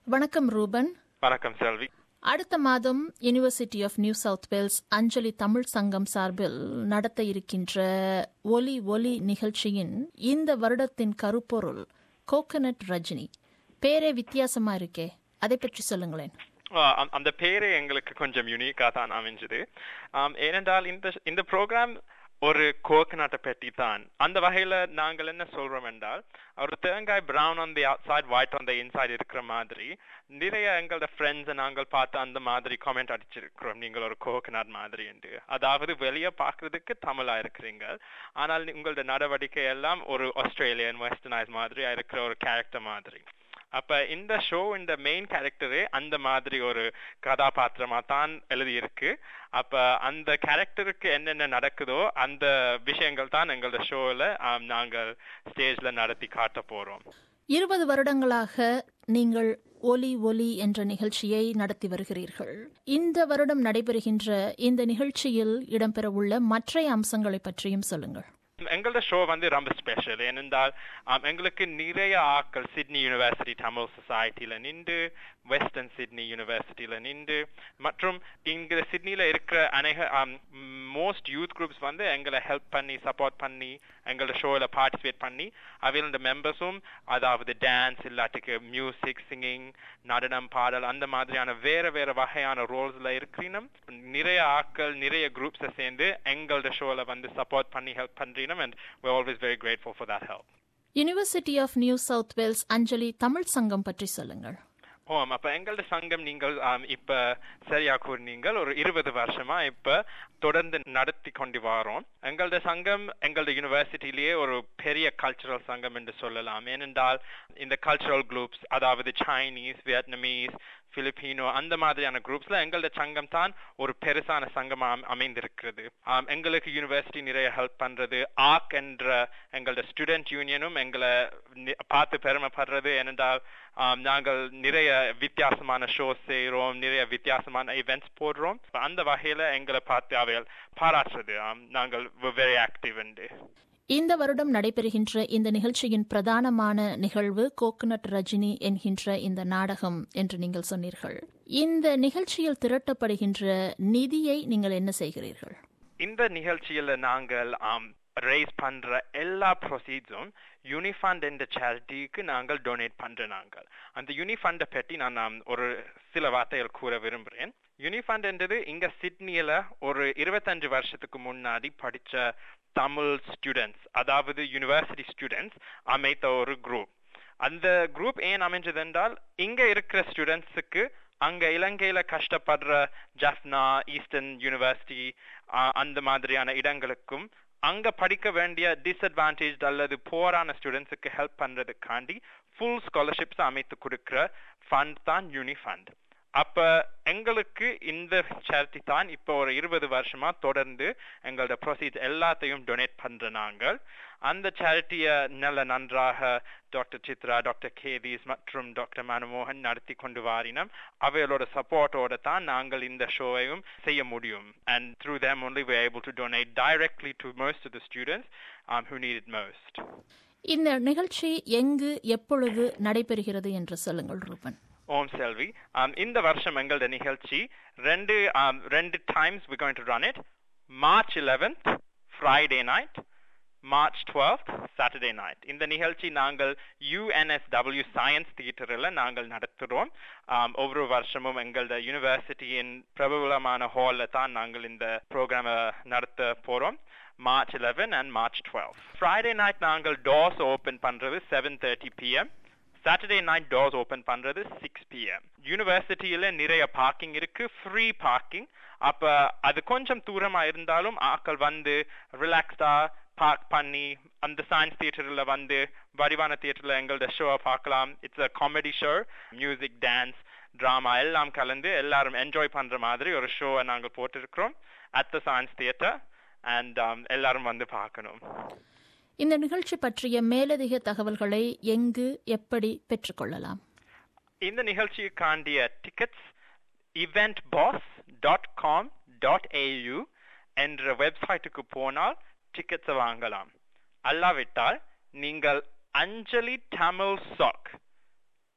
வணக்கம் ரூபன் வணக்கம் செல்வி அடுத்த மாதம் university of new south wales Anjali Tamil Sangam சார்பில் நடத்த இருக்கின்ற ஒலி ஒலி நிகழ்ச்சியின் இந்த வருடத்தின் கருப்பொருள் கோகனட் ரஜினி பேரே வித்தியாசமா இருக்கே அதை பற்றி சொல்லுங்களேன் ஆ, அந்த- அந்த பேரே எங்களுக்கு கொஞ்சம் யூனிக்கா தான் அமைஞ்சது ஆம், ஏனென்றால் இந்த இந்த ப்ரோக்ராம் ஒரு கோகனட்டை பற்றி தான் அந்த வகையில நாங்கள் என்ன சொல்றோம் என்றால் ஒரு தேங்காய் brown on the outside white on the inside இருக்கிற மாதிரி நிறைய எங்களோட ஃப்ரெண்ட்ஸ் நாங்கள் பார்த்து அந்த மாதிரி காமெண்ட் அடிச்சிருக்கிறோம் நீங்கள் ஒரு கோகனட் மாதிரி என்று அதாவது வெளியே பார்க்கிறதுக்கு தமிழா இருக்கிறீங்க ஆனால் நீ- உங்களோட நடவடிக்கை எல்லாம் ஒரு ஆஸ்திரேலியன் வெஸ்டர்னைஸ் மாதிரி இருக்கிற ஒரு கேரக்டர் மாதிரி அப்ப இந்த ஷோ இந்த மெயின் கேரக்டரே அந்த மாதிரி ஒரு கதாபாத்திரமா தான் எழுதியிருக்கு அப்ப அந்த கேரக்டருக்கு என்னென்ன நடக்குதோ அந்த விஷயங்கள் தான் எங்களோட ஷோல நாங்கள் ஸ்டேஜ்ல நடத்தி காட்ட போறோம் இருபது வருடங்களாக நீங்கள் ஒலி ஒலி என்ற நிகழ்ச்சியை நடத்தி வருகிறீர்கள் இந்த வருடம் நடைபெறுகின்ற இந்த நிகழ்ச்சியில் இடம்பெறவுள்ள மற்ற அம்சங்களை பற்றியும் சொல்லுங்கள் எங்களோட ஷோ வந்து ரொம்ப ஸ்பெஷல் ஏனென்றால் ஆம், எங்களுக்கு நிறைய ஆட்கள் சிட்னி யூனிவர்சிட்டி தமிழ் சொசைட்டில நின்று வெஸ்டர்ன் சிட்னி யூனிவர்சிட்டியில நின்று மற்றும் இங்க சிட்னில இருக்கிற அநேக மோஸ்ட் யூத் குரூப்ஸ் வந்து எங்களை ஹெல்ப் பண்ணி சப்போர்ட் பண்ணி எங்களோட ஷோல பார்ட்டிசிபேட் பண்ணி அவையில் மெம்பர்ஸும் அதாவது டான்ஸ் இல்லாட்டிக்கு மியூசிக் சிங்கிங் நடனம் பாடல் அந்த மாதிரியான வேற வேற வகையான ரோல்ஸ்ல இருக்கிறீனும் நிறைய ஆட்கள் நிறைய குரூப்ஸை சேர்ந்து எங்களோட ஷோல வந்து சப்போர்ட் பண்ணி ஹெல்ப் பண்றீனும் and we're always very grateful for that help university of new south wales Anjali Tamil Sangam பற்றி சொல்லுங்கள் ஓம் அப்ப எங்களோட சங்கம் நீங்கள் ஆம், இப்ப சரியா கூறினீங்கள் ஒரு இருபது வருஷமா இப்ப தொடர்ந்து நடத்தி கொண்டு வரோம் எங்களோட சங்கம் எங்களோட யூனிவர்சிட்டியிலேயே ஒரு பெரிய கல்ச்சுரல் சங்கம் என்று சொல்லலாம் ஏனென்றால் இந்த கல்ச்சுரல் குரூப்ஸ் அதாவது சைனீஸ் வியட்நமீஸ் பிலிப்பினோ அந்த மாதிரியான குரூப்ஸ்ல எங்களோட சங்கம் தான் ஒரு பெருசான சங்கமா அம்- அமைந்திருக்கிறது ஆம், எங்களுக்கு யூனிவர்சிட்டி நிறைய ஹெல்ப் பண்றது ஆக் என்ற எங்களோட ஸ்டூடெண்ட் யூனியனும் எங்களை நி- பார்த்து பெருமைப்படுறது ஏனென்றால் ஆம், நாங்கள் நிறைய வித்தியாசமான ஷோஸ் செய்றோம் நிறைய வித்தியாசமான இவெண்ட்ஸ் போடுறோம் அந்த வகையில எங்களை பார்த்து அவைகள் பாராட்டுறது ஆம், நாங்கள் வெரி ஆக்டிவ் என்று இந்த வருடம் நடைபெறுகின்ற இந்த நிகழ்ச்சியின் பிரதானமான நிகழ்வு கோகனட் ரஜினி என்கின்ற இந்த நாடகம் என்று நீங்கள் சொன்னீர்கள் இந்த நிகழ்ச்சியில் திரட்டப்படுகின்ற நிதியை நீங்கள் என்ன செய்கிறீர்கள் இந்த நிகழ்ச்சியில நாங்கள் ரேஸ் பண்ற எல்லா ப்ரொசீட்ஸும் யூனிஃபண்ட் என்ற சேரிட்டிக்கு நாங்கள் டொனேட் பண்ற நாங்கள் அந்த யூனிஃபண்டை பற்றி நான் ஆம், ஒரு சில வார்த்தைகள் கூற விரும்புகிறேன் யூனிஃபண்ட் என்றது இங்க சிட்னியில ஒரு இருபத்தஞ்சு வருஷத்துக்கு முன்னாடி படிச்ச தமிழ் ஸ்டூடெண்ட்ஸ் அதாவது யூனிவர்சிட்டி ஸ்டூடெண்ட்ஸ் அமைத்த ஒரு குரூப் அந்த குரூப் ஏன் அமைஞ்சது என்றால் இங்க இருக்கிற ஸ்டூடெண்ட்ஸுக்கு அங்க இலங்கையில கஷ்டப்படுற ஜஃப்னா ஈஸ்டர்ன் யூனிவர்சிட்டி அந்த மாதிரியான இடங்களுக்கும் அங்க படிக்க வேண்டிய டிஸ்அட்வான்டேஜ் அல்லது போரான ஸ்டூடெண்ட்ஸுக்கு ஹெல்ப் பண்றதுக்காண்டி ஃபுல் ஸ்காலர்ஷிப்ஸ் அமைத்து கொடுக்கிற ஃபண்ட் தான் யூனி ஃபண்ட் அப்ப எங்களுக்கு இந்த சேரிட்டி தான் இப்போ ஒரு இருபது வருஷமா தொடர்ந்து எங்களோட ப்ரொசீஜ் எல்லாத்தையும் டொனேட் பண்ற நாங்கள் அந்த சேரிட்டிய நல்ல நன்றாக டாக்டர் சித்ரா டாக்டர் கேதீஸ் மற்றும் டாக்டர் மனமோகன் நடத்தி கொண்டு வாரினம் அவைகளோட சப்போர்ட்டோட தான் நாங்கள் இந்த ஷோவையும் செய்ய முடியும் and through them only we're able to donate directly to most of the students um, who need it most இந்த நிகழ்ச்சி எங்கு எப்பொழுது நடைபெறுகிறது என்று சொல்லுங்கள் ரூபன் ஓம் செல்வி um, இந்த வருஷம் எங்களோட நிகழ்ச்சி ரெண்டு um, ரெண்டு times we're going to run it March 11th Friday night March 12th Saturday night இந்த நிகழ்ச்சி நாங்கள் யுஎன்எஸ்டபிள்யூ சயின்ஸ் தியேட்டரில் நாங்கள் நடத்துகிறோம் um, ஒவ்வொரு வருஷமும் எங்களோட யூனிவர்சிட்டியின் பிரபலமான ஹாலில் தான் நாங்கள் இந்த ப்ரோக்ராமை நடத்த போறோம் March 11 and March 12 Friday night நாங்கள் டோர்ஸ் ஓபன் பண்றது 7:30 PM Saturday night doors open பண்றது சிக்ஸ் பிஎம் யூனிவர்சிட்டியில நிறைய பார்க்கிங் இருக்கு ஃப்ரீ பார்க்கிங் அப்ப அது கொஞ்சம் தூரமா இருந்தாலும் ஆட்கள் வந்து ரிலாக்ஸ்டா பார்க் பண்ணி அந்த சயின்ஸ் தியேட்டர்ல வந்து வடிவான தியேட்டர்ல எங்களோட ஷோவை பார்க்கலாம் it's a comedy show music dance drama எல்லாம் கலந்து எல்லாரும் என்ஜாய் பண்ற மாதிரி ஒரு ஷோவை நாங்கள் போட்டிருக்கிறோம் at the science theatre and எல்லாரும் வந்து பார்க்கணும் இந்த நிகழ்ச்சி பற்றிய மேலதிக தகவல்களை எங்கு எப்படி பெற்றுக்கொள்ளலாம் இந்த நிகழ்ச்சிக்காண்டிய tickets event pass dot com dot AU என்ற வெப்சைட்டுக்கு போனால் டிக்கெட்ஸை வாங்கலாம் அல்லாவிட்டால் நீங்கள் Anjali Tamil Sang at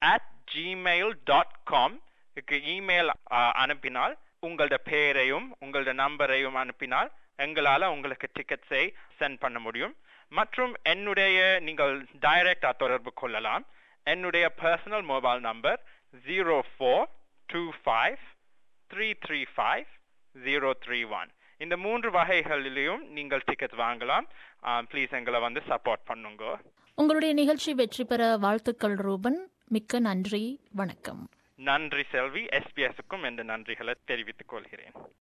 Gmail dot com email அனுப்பினால் உங்களோட பேரையும் உங்களோட நம்பரையும் அனுப்பினால் எங்களால உங்களுக்கு டிக்கெட்ஸை சென்ட் பண்ண முடியும் மற்றும் என்னுடைய நீங்கள் டைரக்டா தொடர்பு கொள்ளலாம் என்னுடைய personal mobile number zero four two five three three five zero three one இந்த மூன்று வகைகளிலையும் நீங்கள் டிக்கெட் வாங்கலாம் ப்ளீஸ் எங்களை வந்து சப்போர்ட் பண்ணுங்க உங்களுடைய நிகழ்ச்சி வெற்றி பெற வாழ்த்துக்கள் ரூபன் மிக்க நன்றி வணக்கம் நன்றி செல்வி எஸ்பிஎஸ்க்கும் என்ற நன்றிகளை தெரிவித்துக் கொள்கிறேன்